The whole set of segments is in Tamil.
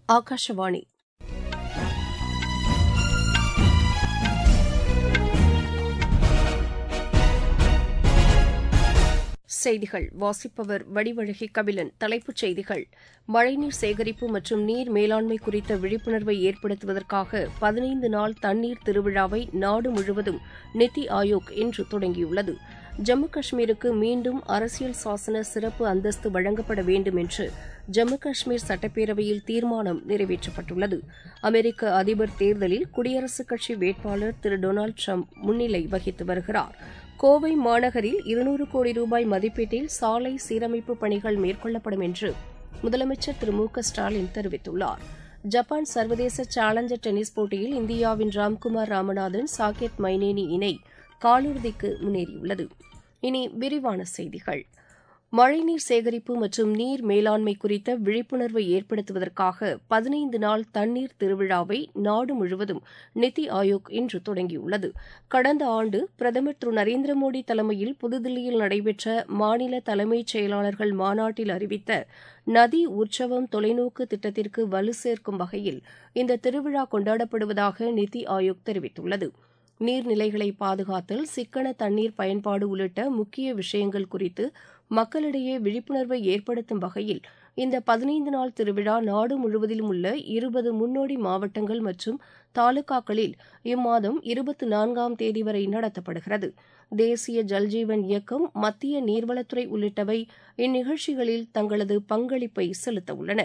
ஆகாஷவாணி செய்திகள் வாசிப்பவர் வடிவழகி கபிலன் தலைப்புச் செய்திகள் மழைநீர் சேகரிப்பு மற்றும் நீர் மேலாண்மை குறித்த விழிப்புணர்வை ஏற்படுத்துவதற்காக பதினைந்து நாள் தண்ணீர் திருவிழாவை நாடு முழுவதும் நித்தி ஆயோக் இன்று தொடங்கியுள்ளது ஜம்மு காஷ்மீருக்கு மீண்டும் அரசியல் சாசன சிறப்பு அந்தஸ்து வழங்கப்பட வேண்டும் என்று ஜம்மு காஷ்மீர் சட்டப்பேரவையில் தீர்மானம் நிறைவேற்றப்பட்டுள்ளது அமெரிக்க அதிபர் தேர்தலில் குடியரசுக் கட்சி வேட்பாளர் திரு டொனால்டு ட்ரம்ப் முன்னிலை வகித்து வருகிறார் கோவை மாநகரில் இருநூறு கோடி ரூபாய் மதிப்பீட்டில் சாலை சீரமைப்பு பணிகள் மேற்கொள்ளப்படும் என்று முதலமைச்சர் திரு மு க ஸ்டாலின் தெரிவித்துள்ளார் ஜப்பான் சர்வதேச சேலஞ்சர் டென்னிஸ் போட்டியில் இந்தியாவின் ராம்குமார் ராமநாதன் சாகேத் மைனேனி இணை காலிறுதிக்கு முன்னேறியுள்ளது இனி விரிவான செய்திகள் மழைநீர் சேகரிப்பு மற்றும் நீர் மேலாண்மை குறித்த விழிப்புணர்வை ஏற்படுத்துவதற்காக பதினைந்து நாள் தண்ணீர் திருவிழாவை நாடு முழுவதும் நித்தி ஆயோக் இன்று தொடங்கியுள்ளது கடந்த ஆண்டு பிரதமர் திரு நரேந்திர மோடி தலைமையில் புதுதில்லியில் நடைபெற்ற மாநில தலைமைச் செயலாளர்கள் மாநாட்டில் அறிவித்த நதி உற்சவம் தொலைநோக்கு திட்டத்திற்கு வலு சேர்க்கும் வகையில் இந்த திருவிழா கொண்டாடப்படுவதாக நித்தி ஆயோக் தெரிவித்துள்ளது நீர்நிலைகளை பாதுகாத்தல் சிக்கன தண்ணீர் பயன்பாடு உள்ளிட்ட முக்கிய விஷயங்கள் குறித்து மக்களிடையே விழிப்புணர்வை ஏற்படுத்தும் வகையில் இந்த பதினைந்து நாள் திருவிழா நாடு முழுவதிலும் உள்ள இருபது முன்னோடி மாவட்டங்கள் மற்றும் தாலுகாக்களில் இம்மாதம் இருபத்தி நான்காம் தேதி வரை நடத்தப்படுகிறது தேசிய ஜல்ஜீவன் இயக்கம் மத்திய நீர்வளத்துறை உள்ளிட்டவை இந்நிகழ்ச்சிகளில் தங்களது பங்களிப்பை செலுத்த உள்ளன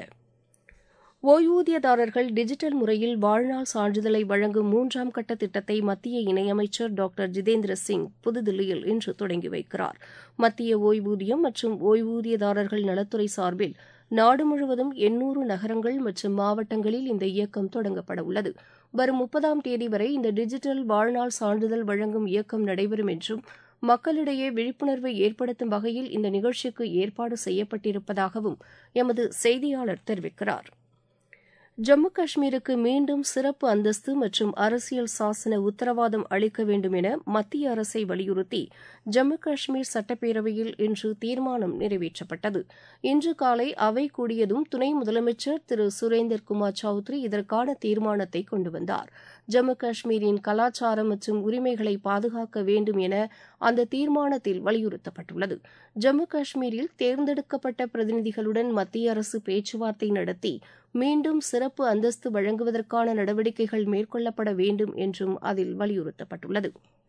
ஓய்வூதியதாரர்கள் டிஜிட்டல் முறையில் வாழ்நாள் சான்றிதழை வழங்கும் மூன்றாம் கட்ட திட்டத்தை மத்திய இணையமைச்சர் டாக்டர் ஜிதேந்திர சிங் புதுதில்லியில் இன்று தொடங்கி வைக்கிறார் மத்திய ஓய்வூதியம் மற்றும் ஓய்வூதியதாரர்கள் நலத்துறை சார்பில் நாடு முழுவதும் எண்ணூறு நகரங்கள் மற்றும் மாவட்டங்களில் இந்த இயக்கம் தொடங்கப்பட உள்ளது வரும் முப்பதாம் தேதி வரை இந்த டிஜிட்டல் வாழ்நாள் சான்றிதழ் வழங்கும் இயக்கம் நடைபெறும் என்றும் மக்களிடையே விழிப்புணர்வை ஏற்படுத்தும் வகையில் இந்த நிகழ்ச்சிக்கு ஏற்பாடு செய்யப்பட்டிருப்பதாகவும் எமது செய்தியாளர் தெரிவிக்கிறார் ஜம்மு காஷ்மீருக்கு மீண்டும் சிறப்பு அந்தஸ்து மற்றும் அரசியல் சாசன உத்தரவாதம் அளிக்க வேண்டும் என மத்திய அரசை வலியுறுத்தி ஜம்மு காஷ்மீர் சட்டப்பேரவையில் இன்று தீர்மானம் நிறைவேற்றப்பட்டது இன்று காலை அவை கூடியதும் துணை முதலமைச்சர் திரு சுரேந்தர் குமார் சௌத்ரி இதற்கான தீர்மானத்தை கொண்டு வந்தார் ஜம்மு காஷ்மீரின் கலாச்சாரம் மற்றும் உரிமைகளை பாதுகாக்க வேண்டும் என அந்த தீர்மானத்தில் வலியுறுத்தப்பட்டுள்ளது ஜம்மு காஷ்மீரில் தேர்ந்தெடுக்கப்பட்ட பிரதிநிதிகளுடன் மத்திய அரசு பேச்சுவார்த்தை நடத்தி மீண்டும் சிறப்பு அந்தஸ்து வழங்குவதற்கான நடவடிக்கைகள் மேற்கொள்ளப்பட வேண்டும் என்றும் அதில் வலியுறுத்தப்பட்டுள்ளது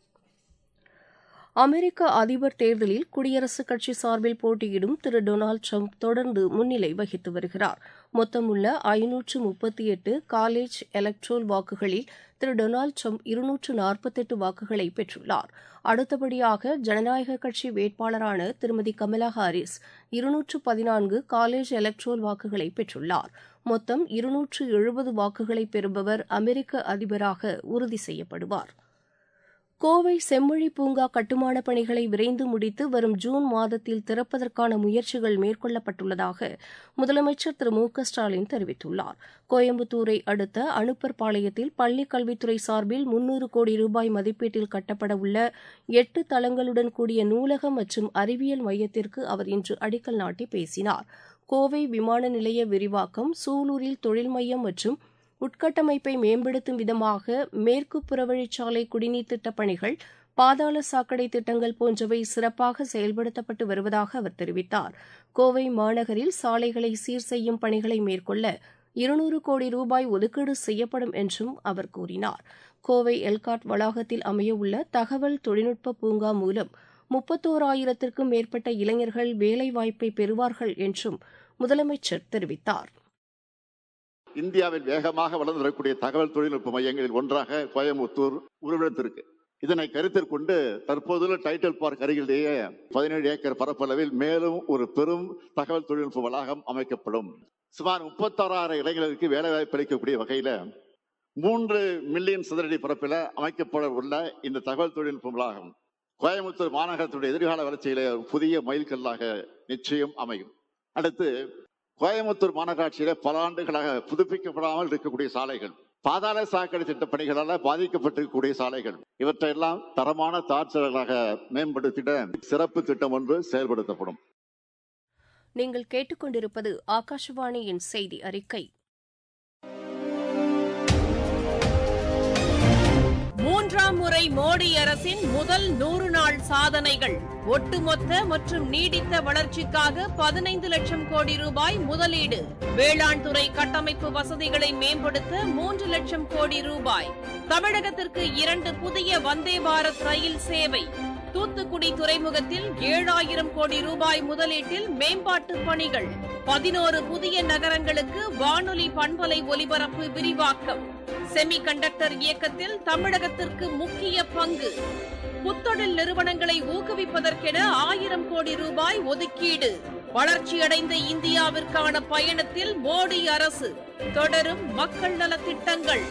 அமெரிக்க அதிபர் தேர்தலில் குடியரசுக் கட்சி சார்பில் போட்டியிடும் திரு டொனால்டு ட்ரம்ப் தொடர்ந்து முன்னிலை வகித்து வருகிறார் மொத்தமுள்ள ஐநூற்று முப்பத்தி எட்டு காலேஜ் எலக்ட்ரோல் வாக்குகளில் திரு டொனால்டு ட்ரம்ப் இருநூற்று நாற்பத்தெட்டு வாக்குகளை பெற்றுள்ளார் அடுத்தபடியாக ஜனநாயக கட்சி வேட்பாளரான திருமதி கமலா ஹாரிஸ் இருநூற்று பதினான்கு காலேஜ் எலக்ட்ரோல் வாக்குகளை பெற்றுள்ளார் மொத்தம் இருநூற்று எழுபது வாக்குகளை பெறுபவர் அமெரிக்க அதிபராக உறுதி செய்யப்படுவார் கோவை செம்மொழி பூங்கா கட்டுமான பணிகளை விரைந்து முடித்து வரும் ஜூன் மாதத்தில் திறப்பதற்கான முயற்சிகள் மேற்கொள்ளப்பட்டுள்ளதாக முதலமைச்சர் திரு மு க ஸ்டாலின் தெரிவித்துள்ளார் கோயம்புத்தூரை அடுத்த அனுப்பர் பாளையத்தில் பள்ளிக் கல்வித்துறை சார்பில் முன்னூறு கோடி ரூபாய் மதிப்பீட்டில் கட்டப்பட உள்ள எட்டு தளங்களுடன் கூடிய நூலகம் மற்றும் அறிவியல் மையத்திற்கு அவர் இன்று அடிக்கல் நாட்டி பேசினார் கோவை விமான நிலைய விரிவாக்கம் சூலூரில் தொழில் மையம் மற்றும் உட்கட்டமைப்பை மேம்படுத்தும் விதமாக மேற்கு புறவழிச்சாலை குடிநீர் திட்டப் பணிகள் பாதாள சாக்கடை திட்டங்கள் போன்றவை சிறப்பாக செயல்படுத்தப்பட்டு வருவதாக அவர் தெரிவித்தார் கோவை மாநகரில் சாலைகளை சீர் செய்யும் பணிகளை மேற்கொள்ள இருநூறு கோடி ரூபாய் ஒதுக்கீடு செய்யப்படும் என்றும் அவர் கூறினார் கோவை எல்காட் வளாகத்தில் அமையவுள்ள தகவல் தொழில்நுட்ப பூங்கா மூலம் முப்பத்தோராயிரத்திற்கும் மேற்பட்ட இளைஞர்கள் வேலைவாய்ப்பை பெறுவார்கள் என்றும் முதலமைச்சர் தெரிவித்தார் இந்தியாவில் வேகமாக வளர்ந்து வரக்கூடிய தகவல் தொழில்நுட்ப மையங்களில் ஒன்றாக கோயம்புத்தூர் உருவெடுத்திருக்கு இதனை கருத்தில் கொண்டு தற்போதுள்ள டைட்டில் பார்க் அருகிலேயே பதினேழு ஏக்கர் பரப்பளவில் மேலும் ஒரு பெரும் தகவல் தொழில்நுட்ப வளாகம் அமைக்கப்படும் சுமார் முப்பத்தாறாயிரம் இளைஞர்களுக்கு வேலைவாய்ப்பு அளிக்கக்கூடிய வகையில மூன்று மில்லியன் சதுரடி பரப்பில் அமைக்கப்பட உள்ள இந்த தகவல் தொழில்நுட்ப வளாகம் கோயம்புத்தூர் மாநகரத்துடைய எதிர்கால வளர்ச்சியில புதிய மைல்கல்லாக நிச்சயம் அமையும் அடுத்து கோயம்புத்தூர் மாநகராட்சியில பல ஆண்டுகளாக புதுப்பிக்கப்படாமல் இருக்கக்கூடிய சாலைகள் பாதாள சாக்கடை திட்ட பணிகளால் பாதிக்கப்பட்டிருக்கக்கூடிய சாலைகள் இவற்றையெல்லாம் தரமான தார்ச்சலாக மேம்படுத்திட சிறப்பு திட்டம் ஒன்று செயல்படுத்தப்படும் நீங்கள் கேட்டுக்கொண்டிருப்பது ஆகாஷவாணியின் செய்தி அறிக்கை ஒருமுறை மோடி அரசின் முதல் நூறு நாள் சாதனைகள் ஒட்டுமொத்த மற்றும் நீடித்த வளர்ச்சிக்காக பதினைந்து லட்சம் கோடி ரூபாய் முதலீடு வேளாண் துறை கட்டமைப்பு வசதிகளை மேம்படுத்த மூன்று லட்சம் கோடி ரூபாய் தமிழகத்திற்கு இரண்டு புதிய வந்தே பாரத் ரயில் சேவை தூத்துக்குடி துறைமுகத்தில் ஏழாயிரம் கோடி ரூபாய் முதலீட்டில் மேம்பாட்டு பணிகள் பதினோரு புதிய நகரங்களுக்கு வானொலி பண்பலை ஒலிபரப்பு விரிவாக்கம் செமி கண்டக்டர் இயக்கத்தில் தமிழகத்திற்கு முக்கிய பங்கு புத்தொழில் நிறுவனங்களை ஊக்குவிப்பதற்கென ஆயிரம் கோடி ரூபாய் ஒதுக்கீடு வளர்ச்சியடைந்த இந்தியாவிற்கான பயணத்தில் மோடி அரசு தொடரும் மக்கள் நலத்திட்டங்கள்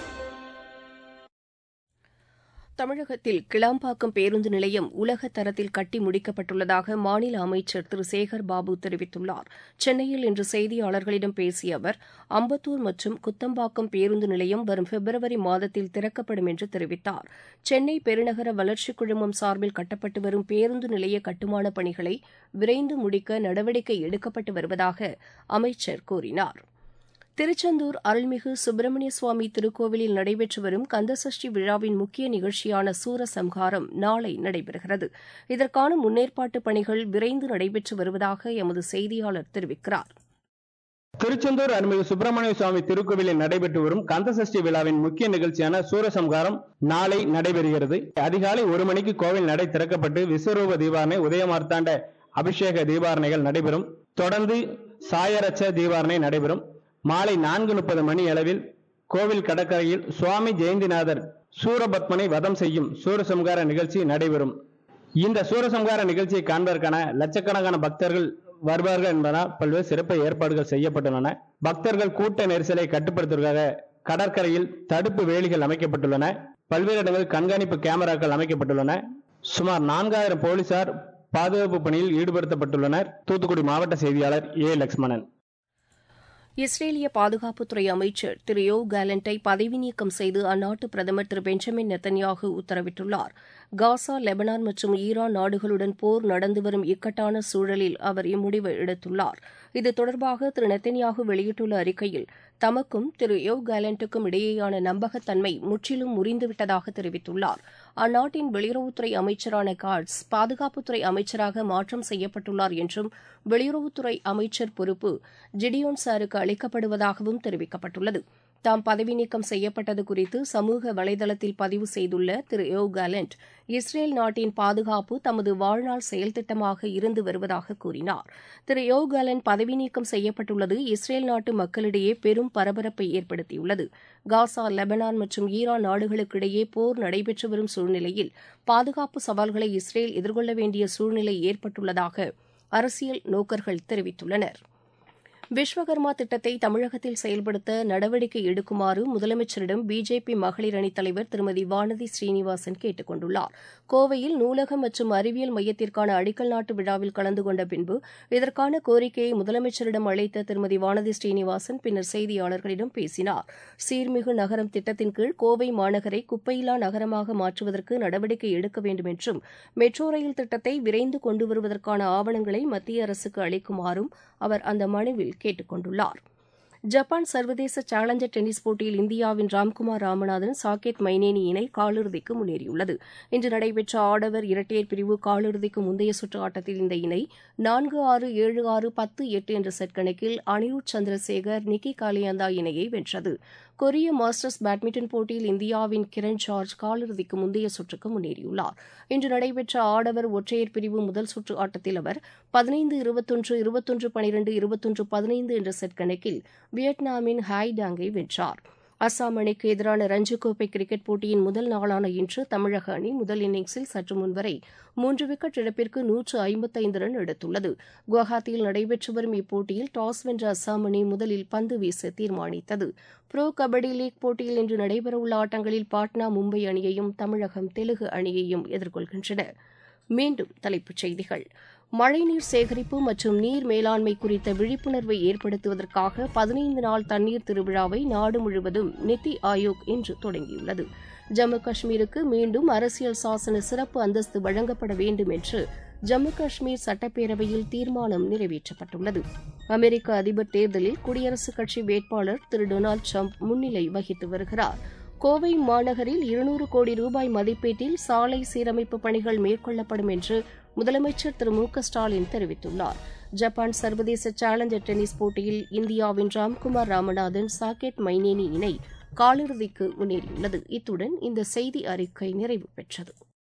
தமிழகத்தில் கிளாம்பாக்கம் பேருந்து நிலையம் உலக தரத்தில் கட்டி முடிக்கப்பட்டுள்ளதாக மாநில அமைச்சர் திரு சேகர் பாபு தெரிவித்துள்ளார் சென்னையில் இன்று செய்தியாளர்களிடம் பேசிய அவர் அம்பத்தூர் மற்றும் குத்தம்பாக்கம் பேருந்து நிலையம் வரும் பிப்ரவரி மாதத்தில் திறக்கப்படும் என்று தெரிவித்தார் சென்னை பெருநகர வளர்ச்சிக் குழுமம் சார்பில் கட்டப்பட்டு வரும் பேருந்து நிலைய கட்டுமானப் பணிகளை விரைந்து முடிக்க நடவடிக்கை எடுக்கப்பட்டு வருவதாக அமைச்சர் கூறினார் திருச்செந்தூர் அருள்மிகு சுப்பிரமணிய சுவாமி திருக்கோவிலில் நடைபெற்று வரும் கந்தசஷ்டி விழாவின் முக்கிய நிகழ்ச்சியான சூரசம்ஹாரம் நாளை நடைபெறுகிறது இதற்கான முன்னேற்பாட்டு பணிகள் விரைந்து நடைபெற்று வருவதாக எமது செய்தியாளர் தெரிவிக்கிறார் திருச்செந்தூர் அருள்மிகு சுப்பிரமணிய சுவாமி திருக்கோவிலில் நடைபெற்று வரும் கந்தசஷ்டி விழாவின் முக்கிய நிகழ்ச்சியான சூரசம்ஹாரம் நாளை நடைபெறுகிறது அதிகாலை ஒரு மணிக்கு கோவில் நடை திறக்கப்பட்டு விஸ்வரூப தீபாரணை உதயமார்த்தாண்ட அபிஷேக தீபாரணைகள் நடைபெறும் தொடர்ந்து சாயரட்ச தீபாரணை நடைபெறும் மாலை நான்கு முப்பது மணி அளவில் கோவில் கடற்கரையில் சுவாமி ஜெயந்திநாதர் சூரபத்மனை வதம் செய்யும் சூரசம்ஹார நிகழ்ச்சி நடைபெறும் இந்த சூரசம்ஹார நிகழ்ச்சியை காண்பதற்கான லட்சக்கணக்கான பக்தர்கள் வருவார்கள் என்பதால் பல்வேறு சிறப்பு ஏற்பாடுகள் செய்யப்பட்டுள்ளன பக்தர்கள் கூட்ட நெரிசலை கட்டுப்படுத்துவதற்காக கடற்கரையில் தடுப்பு வேலிகள் அமைக்கப்பட்டுள்ளன பல்வேறு இடங்களில் கண்காணிப்பு கேமராக்கள் அமைக்கப்பட்டுள்ளன சுமார் நான்காயிரம் போலீசார் பாதுகாப்பு பணியில் ஈடுபடுத்தப்பட்டுள்ளனர் தூத்துக்குடி மாவட்ட செய்தியாளர் ஏ லக்ஷ்மணன் இஸ்ரேலிய பாதுகாப்புத்துறை அமைச்சர் திரு யோ கேலண்டை பதவி நீக்கம் செய்து அந்நாட்டு பிரதமர் திரு பெஞ்சமின் நெத்தன்யாகு உத்தரவிட்டுள்ளார் காசா லெபனான் மற்றும் ஈரான் நாடுகளுடன் போர் நடந்து வரும் இக்கட்டான சூழலில் அவர் இம்முடிவை எடுத்துள்ளார் இது தொடர்பாக திரு நெத்தன்யாகு வெளியிட்டுள்ள அறிக்கையில் தமக்கும் திரு யோ கேலண்டுக்கும் இடையேயான நம்பகத்தன்மை முற்றிலும் முறிந்துவிட்டதாக தெரிவித்துள்ளார் அந்நாட்டின் வெளியுறவுத்துறை அமைச்சரான கார்ட்ஸ் பாதுகாப்புத்துறை அமைச்சராக மாற்றம் செய்யப்பட்டுள்ளார் என்றும் வெளியுறவுத்துறை அமைச்சர் பொறுப்பு ஜிடியோன் சாருக்கு அளிக்கப்படுவதாகவும் தெரிவிக்கப்பட்டுள்ளது தாம் பதவி நீக்கம் செய்யப்பட்டது குறித்து சமூக வலைதளத்தில் பதிவு செய்துள்ள திரு யோ கேலண்ட் இஸ்ரேல் நாட்டின் பாதுகாப்பு தமது வாழ்நாள் செயல் திட்டமாக இருந்து வருவதாக கூறினார் திரு யோ கேலண்ட் பதவி நீக்கம் செய்யப்பட்டுள்ளது இஸ்ரேல் நாட்டு மக்களிடையே பெரும் பரபரப்பை ஏற்படுத்தியுள்ளது காசா லெபனான் மற்றும் ஈரான் நாடுகளுக்கிடையே போர் நடைபெற்று வரும் சூழ்நிலையில் பாதுகாப்பு சவால்களை இஸ்ரேல் எதிர்கொள்ள வேண்டிய சூழ்நிலை ஏற்பட்டுள்ளதாக அரசியல் நோக்கர்கள் தெரிவித்துள்ளனா் விஸ்வகர்மா திட்டத்தை தமிழகத்தில் செயல்படுத்த நடவடிக்கை எடுக்குமாறு முதலமைச்சரிடம் பிஜேபி மகளிர் அணித் தலைவர் திருமதி வானதி ஸ்ரீனிவாசன் கேட்டுக் கொண்டுள்ளார் கோவையில் நூலகம் மற்றும் அறிவியல் மையத்திற்கான அடிக்கல் நாட்டு விழாவில் கலந்து கொண்ட பின்பு இதற்கான கோரிக்கையை முதலமைச்சரிடம் அளித்த திருமதி வானதி ஸ்ரீனிவாசன் பின்னர் செய்தியாளர்களிடம் பேசினார் சீர்மிகு நகரம் திட்டத்தின் கீழ் கோவை மாநகரை குப்பையில்லா நகரமாக மாற்றுவதற்கு நடவடிக்கை எடுக்க வேண்டும் என்றும் மெட்ரோ ரயில் திட்டத்தை விரைந்து கொண்டு வருவதற்கான ஆவணங்களை மத்திய அரசுக்கு அளிக்குமாறும் அவர் அந்த மனுவில் கேட்டுக் கொண்டுள்ளார் ஜப்பான் சர்வதேச சேலஞ்சர் டென்னிஸ் போட்டியில் இந்தியாவின் ராம்குமார் ராமநாதன் சாகேத் மைனேனி இணை காலிறுதிக்கு முன்னேறியுள்ளது இன்று நடைபெற்ற ஆடவர் இரட்டையர் பிரிவு காலிறுதிக்கு முந்தைய சுற்று ஆட்டத்தில் இந்த இணை நான்கு ஆறு ஏழு ஆறு பத்து எட்டு என்ற செட் கணக்கில் அனிருத் சந்திரசேகர் நிக்கி காலியந்தா இணையை வென்றது கொரிய மாஸ்டர்ஸ் பேட்மிண்டன் போட்டியில் இந்தியாவின் கிரண் ஜார்ஜ் காலிறுதிக்கு முந்தைய சுற்றுக்கு முன்னேறியுள்ளார் இன்று நடைபெற்ற ஆடவர் ஒற்றையர் பிரிவு முதல் சுற்று ஆட்டத்தில் அவர் பதினைந்து இருபத்தொன்று இருபத்தொன்று பனிரெண்டு இருபத்தொன்று பதினைந்து என்ற செட் கணக்கில் வியட்நாமின் ஹாய் டாங்கை வென்றார் அசாம் அணிக்கு எதிரான ரஞ்சி கோப்பை கிரிக்கெட் போட்டியின் முதல் நாளான இன்று தமிழக அணி முதல் இன்னிங்ஸில் சற்று முன்வரை மூன்று விக்கெட் இழப்பிற்கு நூற்று ஐம்பத்தைந்து ரன் எடுத்துள்ளது குவஹாத்தியில் நடைபெற்று வரும் இப்போட்டியில் டாஸ் வென்ற அசாம் அணி முதலில் பந்து வீச தீர்மானித்தது புரோ கபடி லீக் போட்டியில் இன்று நடைபெறவுள்ள ஆட்டங்களில் பாட்னா மும்பை அணியையும் தமிழகம் தெலுங்கு அணியையும் எதிர்கொள்கின்றன மீண்டும் தலைப்புச் செய்திகள் மழைநீர் சேகரிப்பு மற்றும் நீர் மேலாண்மை குறித்த விழிப்புணர்வை ஏற்படுத்துவதற்காக பதினைந்து நாள் தண்ணீர் திருவிழாவை நாடு முழுவதும் நித்தி ஆயோக் இன்று தொடங்கியுள்ளது ஜம்மு காஷ்மீருக்கு மீண்டும் அரசியல் சாசன சிறப்பு அந்தஸ்து வழங்கப்பட வேண்டும் என்று ஜம்மு காஷ்மீர் சட்டப்பேரவையில் தீர்மானம் நிறைவேற்றப்பட்டுள்ளது அமெரிக்க அதிபர் தேர்தலில் குடியரசுக் கட்சி வேட்பாளர் திரு டொனால்டு ட்ரம்ப் முன்னிலை வகித்து வருகிறார் கோவை மாநகரில் இருநூறு கோடி ரூபாய் மதிப்பீட்டில் சாலை சீரமைப்பு பணிகள் மேற்கொள்ளப்படும் என்று முதலமைச்சர் திரு மு க ஸ்டாலின் தெரிவித்துள்ளார் ஜப்பான் சர்வதேச சேலஞ்சர் டென்னிஸ் போட்டியில் இந்தியாவின் ராம்குமார் ராமநாதன் சாகேட் மைனேனி இணை காலிறுதிக்கு முன்னேறியுள்ளது இத்துடன் இந்த செய்தி அறிக்கை நிறைவு பெற்றது